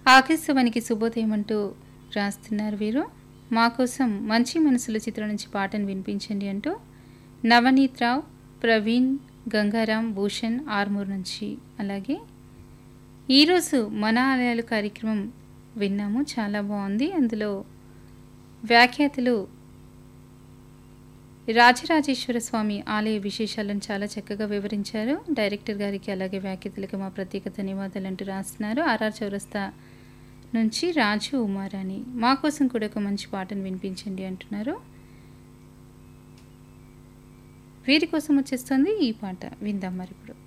ఆకాశవానికి శుభోదయం అంటూ రాస్తున్నారు వీరు మా కోసం మంచి మనసుల చిత్రం నుంచి పాటను వినిపించండి అంటూ నవనీత్ రావు ప్రవీణ్ గంగారాం భూషణ్ ఆర్మూర్ నుంచి అలాగే ఈరోజు మన ఆలయాలు కార్యక్రమం విన్నాము చాలా బాగుంది అందులో వ్యాఖ్యాతలు రాజరాజేశ్వర స్వామి ఆలయ విశేషాలను చాలా చక్కగా వివరించారు డైరెక్టర్ గారికి అలాగే వ్యాఖ్యాతలకు మా ప్రత్యేక ధన్యవాదాలు అంటూ రాస్తున్నారు ఆర్ఆర్ చౌరస్తా నుంచి రాజు ఉమారాణి మా కోసం కూడా ఒక మంచి పాటను వినిపించండి అంటున్నారు వీరి కోసం వచ్చేస్తుంది ఈ పాట విందాం మరి ఇప్పుడు